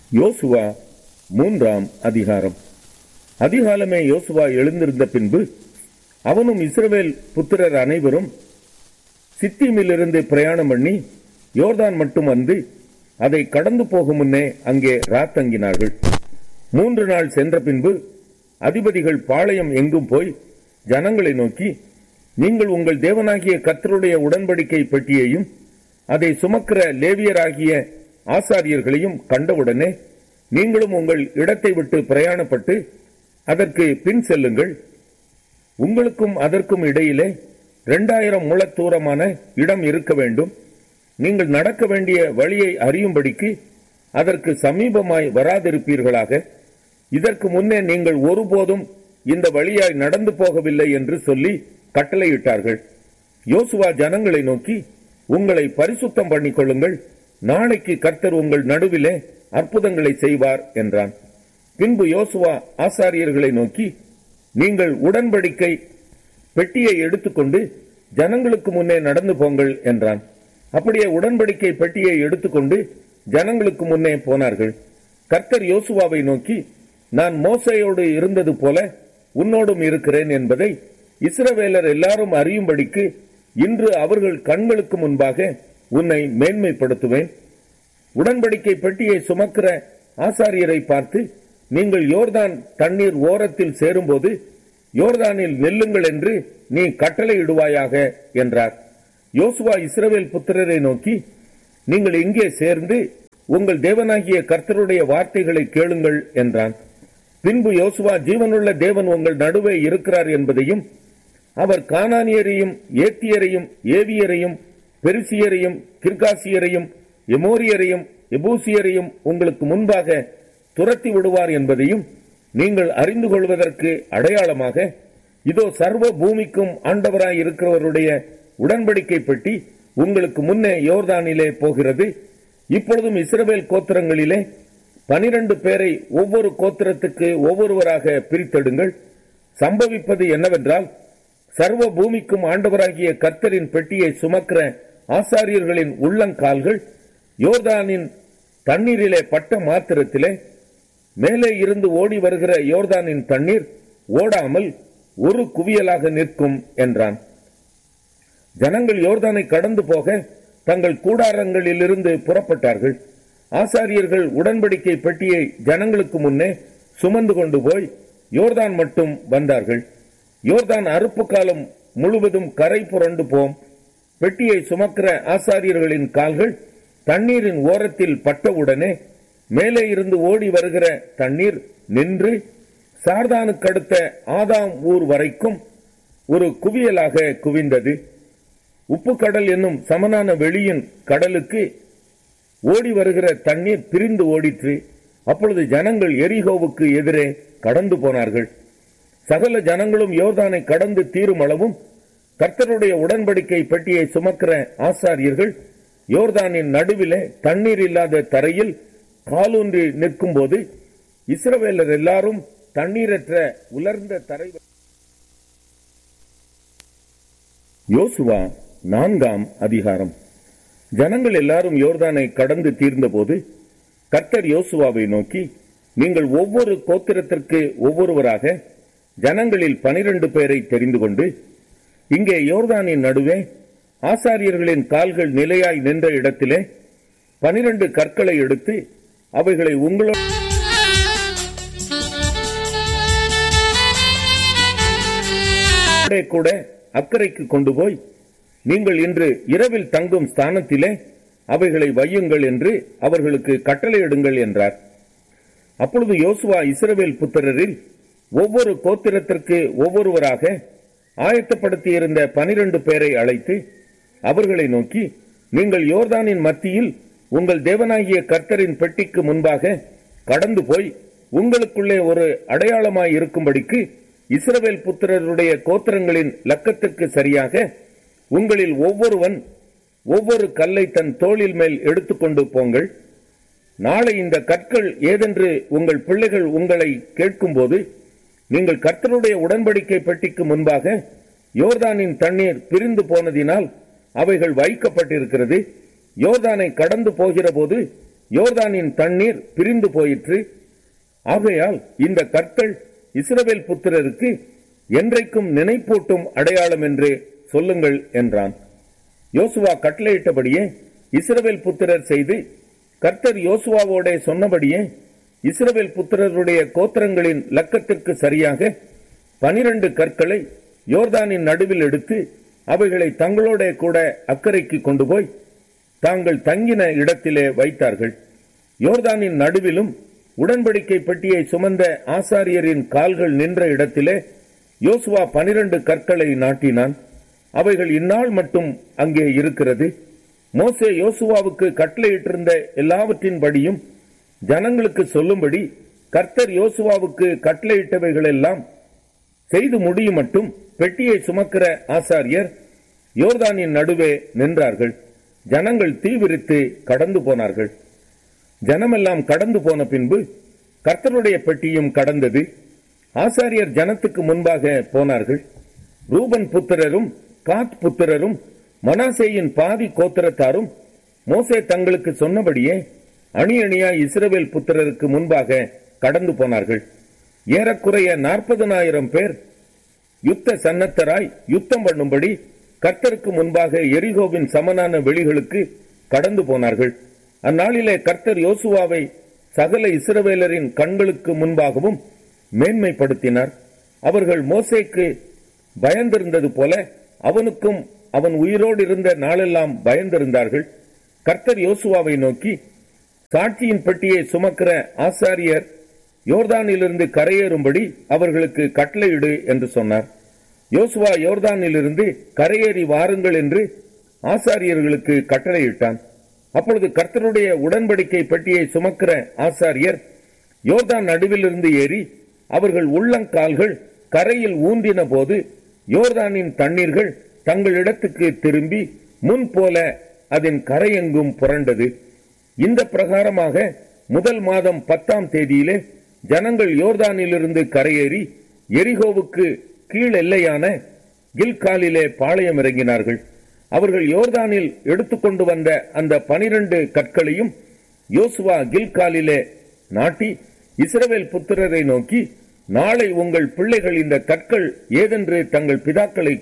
யோசுவா மூன்றாம் அதிகாரம் அதிகாலமே யோசுவா எழுந்திருந்த பின்பு அவனும் இஸ்ரவேல் புத்திரர் அனைவரும் சித்தீமிலிருந்து பிரயாணம் பண்ணி யோர்தான் மட்டும் வந்து அதை கடந்து போகும் முன்னே அங்கே ராத்தங்கினார்கள் மூன்று நாள் சென்ற பின்பு அதிபதிகள் பாளையம் எங்கும் போய் ஜனங்களை நோக்கி நீங்கள் உங்கள் தேவனாகிய கர்த்தருடைய உடன்படிக்கை பெட்டியையும் அதை சுமக்கிற லேவியராகிய ஆசாரியர்களையும் கண்டவுடனே நீங்களும் உங்கள் இடத்தை விட்டு பிரயாணப்பட்டு அதற்கு பின் செல்லுங்கள் உங்களுக்கும் அதற்கும் இடையிலே இரண்டாயிரம் முழ தூரமான இடம் இருக்க வேண்டும் நீங்கள் நடக்க வேண்டிய வழியை அறியும்படிக்கு அதற்கு சமீபமாய் வராதிருப்பீர்களாக இதற்கு முன்னே நீங்கள் ஒருபோதும் இந்த வழியாய் நடந்து போகவில்லை என்று சொல்லி கட்டளையிட்டார்கள் யோசுவா ஜனங்களை நோக்கி உங்களை பரிசுத்தம் பண்ணிக் கொள்ளுங்கள் நாளைக்கு கர்த்தர் உங்கள் நடுவிலே அற்புதங்களை செய்வார் என்றான் பின்பு யோசுவா ஆசாரியர்களை நோக்கி நீங்கள் உடன்படிக்கை பெட்டியை எடுத்துக்கொண்டு ஜனங்களுக்கு முன்னே நடந்து போங்கள் என்றான் அப்படியே உடன்படிக்கை பெட்டியை எடுத்துக்கொண்டு ஜனங்களுக்கு முன்னே போனார்கள் கர்த்தர் யோசுவாவை நோக்கி நான் மோசையோடு இருந்தது போல உன்னோடும் இருக்கிறேன் என்பதை இஸ்ரவேலர் எல்லாரும் அறியும்படிக்கு இன்று அவர்கள் கண்களுக்கு முன்பாக உன்னை மேன்மைப்படுத்துவேன் உடன்படிக்கை பெட்டியை சுமக்கிற ஆசாரியரை பார்த்து நீங்கள் யோர்தான் தண்ணீர் ஓரத்தில் சேரும்போது யோர்தானில் நெல்லுங்கள் என்று நீ கட்டளையிடுவாயாக என்றார் யோசுவா இஸ்ரவேல் புத்திரரை நோக்கி நீங்கள் இங்கே சேர்ந்து உங்கள் தேவனாகிய கர்த்தருடைய வார்த்தைகளை கேளுங்கள் என்றான் பின்பு யோசுவா ஜீவனுள்ள தேவன் உங்கள் நடுவே இருக்கிறார் என்பதையும் அவர் கானானியரையும் ஏத்தியரையும் ஏவியரையும் பெருசியரையும் கிர்காசியரையும் எமோரியரையும் எபூசியரையும் உங்களுக்கு முன்பாக துரத்தி விடுவார் என்பதையும் நீங்கள் அறிந்து கொள்வதற்கு அடையாளமாக இதோ சர்வ பூமிக்கும் ஆண்டவராய் இருக்கிறவருடைய உடன்படிக்கை பெட்டி உங்களுக்கு முன்னே யோர்தானிலே போகிறது இப்பொழுதும் இஸ்ரவேல் கோத்திரங்களிலே பனிரண்டு பேரை ஒவ்வொரு கோத்திரத்துக்கு ஒவ்வொருவராக பிரித்தெடுங்கள் சம்பவிப்பது என்னவென்றால் சர்வ பூமிக்கும் ஆண்டவராகிய கர்த்தரின் பெட்டியை சுமக்கிற ஆசாரியர்களின் உள்ளங்கால்கள் யோர்தானின் தண்ணீரிலே பட்ட மாத்திரத்திலே மேலே இருந்து ஓடி வருகிற யோர்தானின் தண்ணீர் ஓடாமல் ஒரு குவியலாக நிற்கும் என்றான் ஜனங்கள் யோர்தானை கடந்து போக தங்கள் கூடாரங்களிலிருந்து புறப்பட்டார்கள் ஆசாரியர்கள் உடன்படிக்கை பெட்டியை ஜனங்களுக்கு முன்னே சுமந்து கொண்டு போய் யோர்தான் மட்டும் வந்தார்கள் யோர்தான் அறுப்பு காலம் முழுவதும் கரை புரண்டு போம் பெட்டியை சுமக்கிற ஆசாரியர்களின் கால்கள் தண்ணீரின் ஓரத்தில் பட்டவுடனே மேலே இருந்து ஓடி வருகிற தண்ணீர் நின்று சார்தானுக்கடுத்த ஆதாம் ஊர் வரைக்கும் ஒரு குவியலாக குவிந்தது உப்பு கடல் என்னும் சமனான வெளியின் கடலுக்கு ஓடி வருகிற தண்ணீர் பிரிந்து ஓடிற்று அப்பொழுது ஜனங்கள் எரிகோவுக்கு எதிரே கடந்து போனார்கள் சகல ஜனங்களும் யோர்தானை கடந்து தீரும் அளவும் கர்த்தருடைய உடன்படிக்கை பெட்டியை சுமக்கிற ஆசாரியர்கள் யோர்தானின் நடுவிலே தண்ணீர் இல்லாத தரையில் காலூன்றி நிற்கும் போது இஸ்ரவேலர் எல்லாரும் தண்ணீரற்ற உலர்ந்த தரை யோசுவா நான்காம் அதிகாரம் ஜனங்கள் எல்லாரும் யோர்தானை கடந்து தீர்ந்தபோது கர்த்தர் யோசுவாவை நோக்கி நீங்கள் ஒவ்வொரு கோத்திரத்திற்கு ஒவ்வொருவராக ஜனங்களில் பனிரெண்டு பேரை தெரிந்து கொண்டு இங்கே யோர்தானின் நடுவே ஆசாரியர்களின் கால்கள் நிலையாய் நின்ற இடத்திலே பனிரெண்டு கற்களை எடுத்து அவைகளை உங்களோட கூட அக்கறைக்கு கொண்டு போய் நீங்கள் இன்று இரவில் தங்கும் ஸ்தானத்திலே அவைகளை வையுங்கள் என்று அவர்களுக்கு கட்டளையிடுங்கள் என்றார் அப்பொழுது யோசுவா இஸ்ரவேல் புத்திரரில் ஒவ்வொரு கோத்திரத்திற்கு ஒவ்வொருவராக ஆயத்தப்படுத்தியிருந்த பனிரெண்டு பேரை அழைத்து அவர்களை நோக்கி நீங்கள் யோர்தானின் மத்தியில் உங்கள் தேவனாகிய கர்த்தரின் பெட்டிக்கு முன்பாக கடந்து போய் உங்களுக்குள்ளே ஒரு அடையாளமாய் இருக்கும்படிக்கு இஸ்ரவேல் புத்திரருடைய கோத்திரங்களின் லக்கத்துக்கு சரியாக உங்களில் ஒவ்வொருவன் ஒவ்வொரு கல்லை தன் தோளில் மேல் எடுத்துக்கொண்டு போங்கள் நாளை இந்த கற்கள் ஏதென்று உங்கள் பிள்ளைகள் உங்களை கேட்கும்போது நீங்கள் கர்த்தருடைய உடன்படிக்கை பெட்டிக்கு முன்பாக யோர்தானின் தண்ணீர் பிரிந்து போனதினால் அவைகள் வைக்கப்பட்டிருக்கிறது யோர்தானை கடந்து போகிற போது யோர்தானின் தண்ணீர் பிரிந்து போயிற்று ஆகையால் இந்த கற்கள் இஸ்ரவேல் புத்திரருக்கு என்றைக்கும் நினைப்பூட்டும் அடையாளம் என்று சொல்லுங்கள் என்றான் யோசுவா கட்டளையிட்டபடியே இஸ்ரவேல் புத்திரர் செய்து கர்த்தர் யோசுவாவோட சொன்னபடியே இஸ்ரவேல் புத்திரருடைய கோத்திரங்களின் லக்கத்திற்கு சரியாக பனிரண்டு கற்களை யோர்தானின் நடுவில் எடுத்து அவைகளை தங்களோட கூட அக்கறைக்கு கொண்டு போய் தாங்கள் தங்கின இடத்திலே வைத்தார்கள் யோர்தானின் நடுவிலும் உடன்படிக்கை பெட்டியை சுமந்த ஆசாரியரின் கால்கள் நின்ற இடத்திலே யோசுவா பனிரண்டு கற்களை நாட்டினான் அவைகள் இந்நாள் மட்டும் அங்கே இருக்கிறது மோசே யோசுவாவுக்கு கட்டளையிட்டிருந்த எல்லாவற்றின்படியும் ஜனங்களுக்கு சொல்லும்படி கர்த்தர் யோசுவாவுக்கு கட்டளையிட்டவைகளெல்லாம் செய்து முடியும் மட்டும் பெட்டியை சுமக்கிற ஆசாரியர் யோர்தானின் நடுவே நின்றார்கள் ஜனங்கள் தீவிரித்து கடந்து போனார்கள் ஜனமெல்லாம் கடந்து போன பின்பு கர்த்தருடைய பெட்டியும் கடந்தது ஆசாரியர் ஜனத்துக்கு முன்பாக போனார்கள் ரூபன் புத்திரரும் காத் புத்திரரும் மனாசேயின் பாதி கோத்திரத்தாரும் மோசே தங்களுக்கு சொன்னபடியே அணி அணியாய் இஸ்ரவேல் புத்திரருக்கு முன்பாக கடந்து போனார்கள் ஏறக்குறைய நாற்பதனாயிரம் பேர் யுத்த சன்னத்தராய் யுத்தம் பண்ணும்படி கர்த்தருக்கு முன்பாக எரிகோவின் சமனான வெளிகளுக்கு கடந்து போனார்கள் அந்நாளிலே கர்த்தர் யோசுவாவை சகல இஸ்ரவேலரின் கண்களுக்கு முன்பாகவும் மேன்மைப்படுத்தினார் அவர்கள் மோசேக்கு பயந்திருந்தது போல அவனுக்கும் அவன் உயிரோடு இருந்த நாளெல்லாம் பயந்திருந்தார்கள் கர்த்தர் யோசுவாவை நோக்கி சாட்சியின் பெட்டியை சுமக்கிற ஆசாரியர் யோர்தானிலிருந்து கரையேறும்படி அவர்களுக்கு கட்டளையிடு என்று சொன்னார் யோசுவா யோர்தானிலிருந்து கரையேறி வாருங்கள் என்று ஆசாரியர்களுக்கு கட்டளையிட்டான் அப்பொழுது கர்த்தருடைய உடன்படிக்கை பெட்டியை சுமக்கிற ஆசாரியர் யோர்தான் நடுவிலிருந்து ஏறி அவர்கள் உள்ளங்கால்கள் கரையில் ஊன்றின போது யோர்தானின் தண்ணீர்கள் தங்களிடத்துக்கு திரும்பி முன் போல அதன் கரையெங்கும் புரண்டது இந்த பிரகாரமாக முதல் மாதம் பத்தாம் தேதியிலே ஜனங்கள் யோர்தானிலிருந்து கரையேறி எரிகோவுக்கு கீழ் எல்லையான கில்காலிலே பாளையம் இறங்கினார்கள் அவர்கள் யோர்தானில் எடுத்துக்கொண்டு வந்த அந்த பனிரெண்டு கற்களையும் யோசுவா கில்காலிலே நாட்டி இஸ்ரவேல் புத்திரரை நோக்கி நாளை உங்கள் பிள்ளைகள் இந்த கற்கள் ஏதென்று தங்கள் பிதாக்களை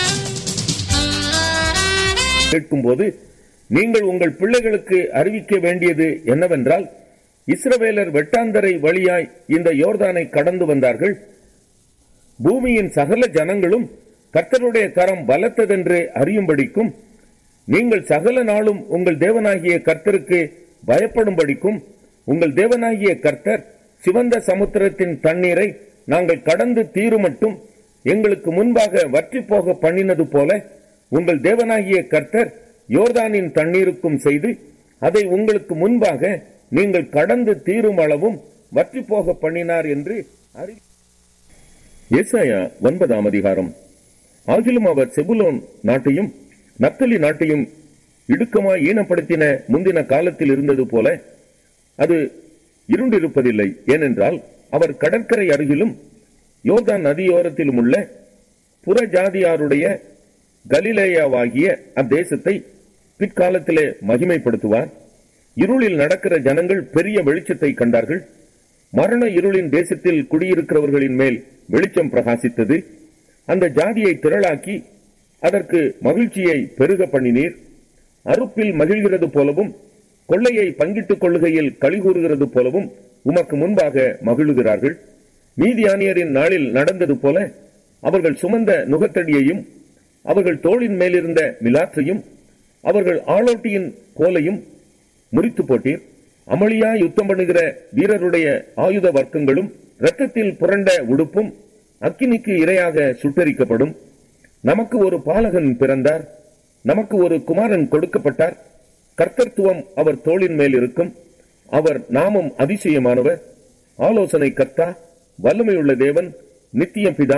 கேட்கும்போது நீங்கள் உங்கள் பிள்ளைகளுக்கு அறிவிக்க வேண்டியது என்னவென்றால் இஸ்ரவேலர் வெட்டாந்தரை வழியாய் இந்த யோர்தானை கடந்து வந்தார்கள் பூமியின் சகல ஜனங்களும் கர்த்தருடைய கரம் பலத்ததென்று அறியும்படிக்கும் நீங்கள் சகல நாளும் உங்கள் தேவனாகிய கர்த்தருக்கு பயப்படும்படிக்கும் உங்கள் தேவனாகிய கர்த்தர் சிவந்த சமுத்திரத்தின் தண்ணீரை நாங்கள் கடந்து தீருமட்டும் எங்களுக்கு முன்பாக வற்றி போக பண்ணினது போல உங்கள் தேவனாகிய கர்த்தர் யோர்தானின் தண்ணீருக்கும் செய்து அதை உங்களுக்கு முன்பாக நீங்கள் கடந்து தீரும் அளவும் வற்றி போக பண்ணினார் என்று அறி ஏசாயா ஒன்பதாம் அதிகாரம் ஆகிலும் அவர் செபுலோன் நாட்டையும் நத்தலி நாட்டையும் இடுக்கமாய் ஈனப்படுத்தின முந்தின காலத்தில் இருந்தது போல அது இருண்டிருப்பதில்லை ஏனென்றால் அவர் கடற்கரை அருகிலும் யோர்தான் நதியோரத்திலும் உள்ள புறஜாதியாருடைய கலிலேயாவாகிய அத்தேசத்தை பிற்காலத்திலே மகிமைப்படுத்துவார் இருளில் நடக்கிற ஜனங்கள் பெரிய வெளிச்சத்தை கண்டார்கள் மரண இருளின் தேசத்தில் குடியிருக்கிறவர்களின் மேல் வெளிச்சம் பிரகாசித்தது அந்த ஜாதியை திரளாக்கி அதற்கு மகிழ்ச்சியை பெருக பண்ணினீர் அறுப்பில் மகிழ்கிறது போலவும் கொள்ளையை பங்கிட்டுக் கொள்ளுகையில் கழிகூறுகிறது போலவும் உமக்கு முன்பாக மகிழுகிறார்கள் நீதியானியரின் நாளில் நடந்தது போல அவர்கள் சுமந்த நுகத்தடியையும் அவர்கள் தோளின் மேலிருந்த மிலாற்றையும் அவர்கள் ஆளோட்டியின் கோலையும் முறித்து போட்டீர் அமளியா யுத்தம் பண்ணுகிற வீரருடைய ஆயுத வர்க்கங்களும் இரத்தத்தில் புரண்ட உடுப்பும் அக்கினிக்கு இரையாக சுட்டரிக்கப்படும் நமக்கு ஒரு பாலகன் பிறந்தார் நமக்கு ஒரு குமாரன் கொடுக்கப்பட்டார் கர்த்தத்துவம் அவர் தோளின் மேல் இருக்கும் அவர் நாமும் அதிசயமானவர் ஆலோசனை கர்த்தா வல்லமையுள்ள தேவன் நித்திய பிதா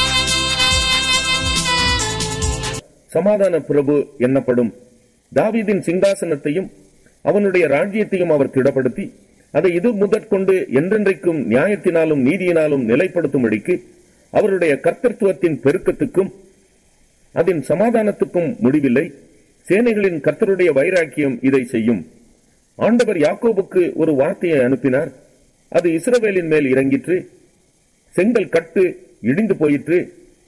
சமாதான பிரபு என்னப்படும் தாவீதின் சிங்காசனத்தையும் அவனுடைய ராஜ்யத்தையும் அவர் திடப்படுத்தி அதை இது முதற்கொண்டு என்றென்றைக்கும் நியாயத்தினாலும் நீதியினாலும் நிலைப்படுத்தும்படிக்கு அவருடைய கர்த்தத்துவத்தின் பெருக்கத்துக்கும் அதன் சமாதானத்துக்கும் முடிவில்லை சேனைகளின் கர்த்தருடைய வைராக்கியம் இதை செய்யும் ஆண்டவர் யாக்கோபுக்கு ஒரு வார்த்தையை அனுப்பினார் அது இஸ்ரவேலின் மேல் இறங்கிற்று செங்கல் கட்டு இடிந்து போயிற்று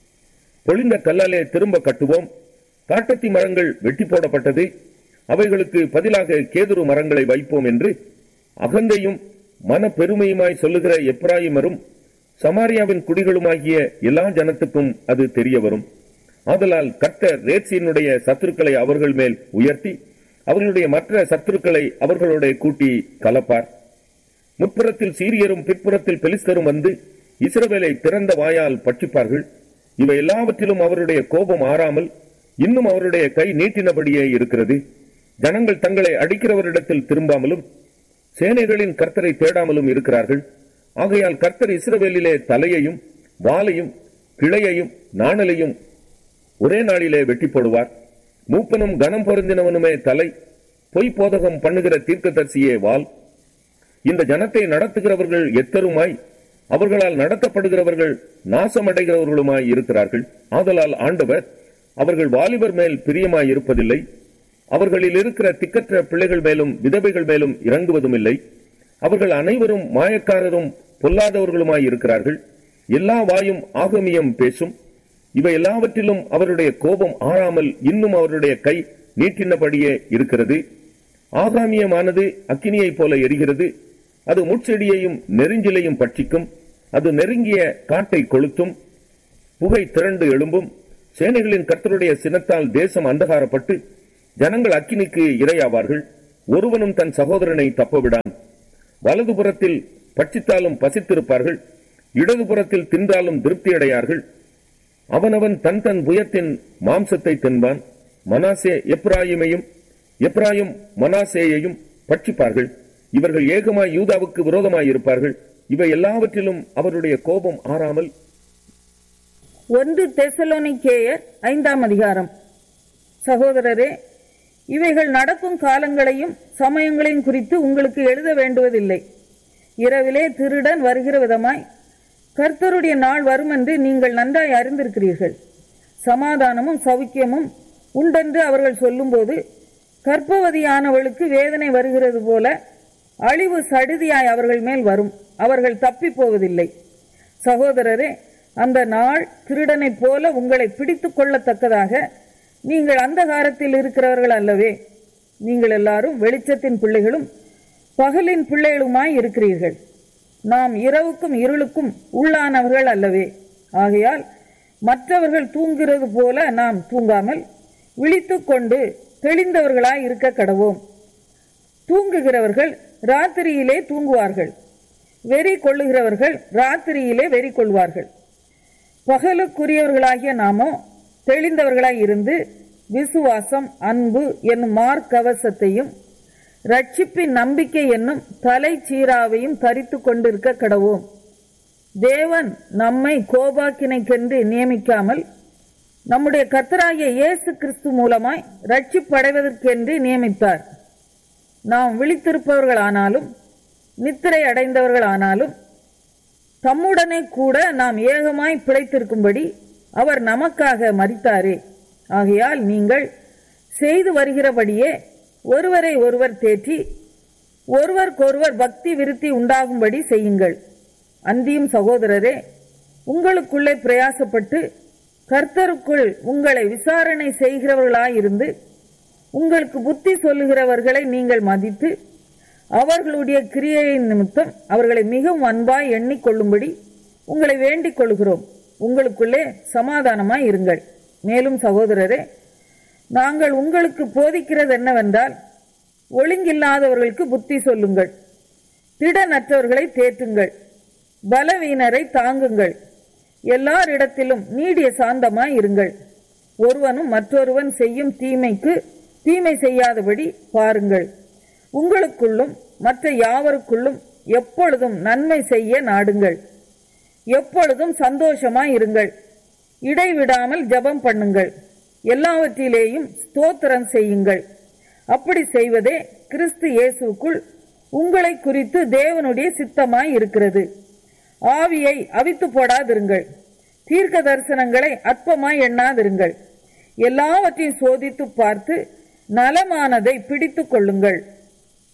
பொழிந்த கல்லாலே திரும்ப கட்டுவோம் காட்டத்தி மரங்கள் வெட்டி போடப்பட்டது அவைகளுக்கு பதிலாக கேதுரு மரங்களை வைப்போம் என்று அகந்தையும் மன பெருமையுமாய் சொல்லுகிற எப்ராயிமரும் சமாரியாவின் குடிகளுமாகிய எல்லா ஜனத்துக்கும் அது தெரிய வரும் ஆதலால் கர்த்தர் ரேட்சியினுடைய சத்துருக்களை அவர்கள் மேல் உயர்த்தி அவர்களுடைய மற்ற சத்துருக்களை அவர்களோட கூட்டி கலப்பார் முற்புறத்தில் சீரியரும் பிற்புறத்தில் பெலிஸ்தரும் வந்து இஸ்ரவேலை திறந்த வாயால் பட்சிப்பார்கள் இவை எல்லாவற்றிலும் அவருடைய கோபம் ஆறாமல் இன்னும் அவருடைய கை நீட்டினபடியே இருக்கிறது ஜனங்கள் தங்களை அடிக்கிறவரிடத்தில் திரும்பாமலும் சேனைகளின் கர்த்தரை தேடாமலும் இருக்கிறார்கள் ஆகையால் கர்த்தர் இஸ்ரவேலிலே தலையையும் வாலையும் கிளையையும் நாணலையும் ஒரே நாளிலே வெட்டி போடுவார் மூப்பனும் கனம் பொருந்தினவனுமே தலை பொய் போதகம் பண்ணுகிற தீர்க்கதரிசியே வால் இந்த ஜனத்தை நடத்துகிறவர்கள் எத்தருமாய் அவர்களால் நடத்தப்படுகிறவர்கள் நாசமடைகிறவர்களுமாய் இருக்கிறார்கள் ஆதலால் ஆண்டவர் அவர்கள் வாலிபர் மேல் பிரியமாய் இருப்பதில்லை அவர்களில் இருக்கிற திக்கற்ற பிள்ளைகள் மேலும் விதவைகள் மேலும் இறங்குவதும் இல்லை அவர்கள் அனைவரும் மாயக்காரரும் பொல்லாதவர்களுமாய் இருக்கிறார்கள் எல்லா வாயும் ஆகமியம் பேசும் இவை எல்லாவற்றிலும் அவருடைய கோபம் ஆறாமல் இன்னும் அவருடைய கை நீட்டினபடியே இருக்கிறது ஆகாமியமானது அக்கினியைப் போல எரிகிறது அது முட்செடியையும் நெருஞ்சிலையும் பட்சிக்கும் அது நெருங்கிய காட்டை கொளுத்தும் புகை திரண்டு எழும்பும் சேனைகளின் கர்த்தருடைய சினத்தால் தேசம் அந்தகாரப்பட்டு ஜனங்கள் அக்கினிக்கு இரையாவார்கள் ஒருவனும் தன் சகோதரனை தப்பவிடான் வலதுபுறத்தில் பட்சித்தாலும் பசித்திருப்பார்கள் இடதுபுறத்தில் தின்றாலும் திருப்தியடையார்கள் அவனவன் தன் தன் புயத்தின் மாம்சத்தை தின்பான் மனாசே எப்ராயிமையும் எப்ராயும் மனாசேயையும் பட்சிப்பார்கள் இவர்கள் ஏகமாய் யூதாவுக்கு விரோதமாய் இருப்பார்கள் இவை எல்லாவற்றிலும் அவருடைய கோபம் ஆறாமல் ஒன்று தெசலோனிக்கேயர் ஐந்தாம் அதிகாரம் சகோதரரே இவைகள் நடக்கும் காலங்களையும் சமயங்களையும் குறித்து உங்களுக்கு எழுத வேண்டுவதில்லை இரவிலே திருடன் வருகிற விதமாய் கர்த்தருடைய நாள் வரும் என்று நீங்கள் நன்றாய் அறிந்திருக்கிறீர்கள் சமாதானமும் சௌக்கியமும் உண்டென்று அவர்கள் சொல்லும்போது கர்ப்பவதியானவளுக்கு வேதனை வருகிறது போல அழிவு சடுதியாய் அவர்கள் மேல் வரும் அவர்கள் தப்பி போவதில்லை சகோதரரே அந்த நாள் திருடனைப் போல உங்களை பிடித்துக் கொள்ளத்தக்கதாக நீங்கள் அந்தகாரத்தில் இருக்கிறவர்கள் அல்லவே நீங்கள் எல்லாரும் வெளிச்சத்தின் பிள்ளைகளும் பகலின் பிள்ளைகளுமாய் இருக்கிறீர்கள் நாம் இரவுக்கும் இருளுக்கும் உள்ளானவர்கள் அல்லவே ஆகையால் மற்றவர்கள் தூங்குகிறது போல நாம் தூங்காமல் விழித்துக் கொண்டு தெளிந்தவர்களாய் இருக்க கடவோம் தூங்குகிறவர்கள் ராத்திரியிலே தூங்குவார்கள் வெறி கொள்ளுகிறவர்கள் ராத்திரியிலே வெறி கொள்வார்கள் பகலுக்குரியவர்களாகிய நாமோ தெளிந்தவர்களாய் இருந்து விசுவாசம் அன்பு என்னும் மார்க்கவசத்தையும் ரட்சிப்பின் நம்பிக்கை என்னும் தலை சீராவையும் தரித்து கொண்டிருக்க கடவோம் தேவன் நம்மை கோபாக்கினைக்கென்று நியமிக்காமல் நம்முடைய கர்த்தராகிய இயேசு கிறிஸ்து மூலமாய் ரட்சிப்படைவதற்கென்று நியமித்தார் நாம் விழித்திருப்பவர்களானாலும் நித்திரை அடைந்தவர்களானாலும் தம்முடனே கூட நாம் ஏகமாய் பிழைத்திருக்கும்படி அவர் நமக்காக மரித்தாரே ஆகையால் நீங்கள் செய்து வருகிறபடியே ஒருவரை ஒருவர் தேற்றி ஒருவருக்கொருவர் பக்தி விருத்தி உண்டாகும்படி செய்யுங்கள் அந்தியும் சகோதரரே உங்களுக்குள்ளே பிரயாசப்பட்டு கர்த்தருக்குள் உங்களை விசாரணை செய்கிறவர்களாயிருந்து உங்களுக்கு புத்தி சொல்லுகிறவர்களை நீங்கள் மதித்து அவர்களுடைய கிரியையின் நிமித்தம் அவர்களை மிகவும் அன்பாய் எண்ணிக்கொள்ளும்படி உங்களை வேண்டிக் கொள்கிறோம் உங்களுக்குள்ளே சமாதானமாய் இருங்கள் மேலும் சகோதரரே நாங்கள் உங்களுக்கு போதிக்கிறது என்னவென்றால் ஒழுங்கில்லாதவர்களுக்கு புத்தி சொல்லுங்கள் திடனற்றவர்களை தேற்றுங்கள் பலவீனரை தாங்குங்கள் எல்லாரிடத்திலும் நீடிய சாந்தமாய் இருங்கள் ஒருவனும் மற்றொருவன் செய்யும் தீமைக்கு தீமை செய்யாதபடி பாருங்கள் உங்களுக்குள்ளும் மற்ற யாவருக்குள்ளும் எப்பொழுதும் நன்மை செய்ய நாடுங்கள் எப்பொழுதும் சந்தோஷமாய் இருங்கள் இடைவிடாமல் ஜெபம் பண்ணுங்கள் எல்லாவற்றிலேயும் ஸ்தோத்திரம் செய்யுங்கள் அப்படி செய்வதே கிறிஸ்து இயேசுக்குள் உங்களை குறித்து தேவனுடைய சித்தமாய் இருக்கிறது ஆவியை அவித்து போடாதிருங்கள் தீர்க்க தரிசனங்களை அற்பமாய் எண்ணாதிருங்கள் எல்லாவற்றையும் சோதித்து பார்த்து நலமானதை பிடித்துக் கொள்ளுங்கள்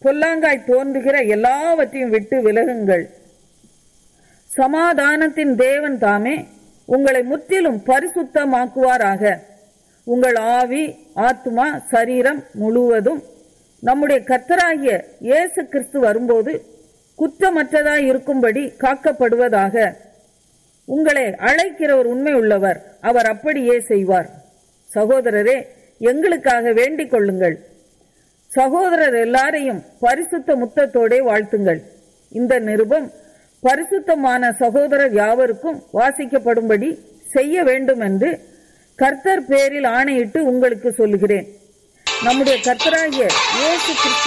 பொல்லாங்காய் தோன்றுகிற எல்லாவற்றையும் விட்டு விலகுங்கள் சமாதானத்தின் தேவன் தாமே உங்களை முற்றிலும் பரிசுத்தமாக்குவாராக உங்கள் ஆவி ஆத்மா சரீரம் முழுவதும் நம்முடைய கர்த்தராகிய இயேசு கிறிஸ்து வரும்போது குற்றமற்றதாய் இருக்கும்படி காக்கப்படுவதாக உங்களை அழைக்கிறவர் உண்மை உள்ளவர் அவர் அப்படியே செய்வார் சகோதரரே எங்களுக்காக வேண்டிக் கொள்ளுங்கள் சகோதரர் எல்லாரையும் பரிசுத்த முத்தத்தோடே வாழ்த்துங்கள் இந்த நிருபம் பரிசுத்தமான சகோதரர் யாவருக்கும் வாசிக்கப்படும்படி செய்ய வேண்டும் என்று கர்த்தர் பேரில் ஆணையிட்டு உங்களுக்கு சொல்லுகிறேன் நம்முடைய கர்த்தராகிய இயேசு கிறிஸ்து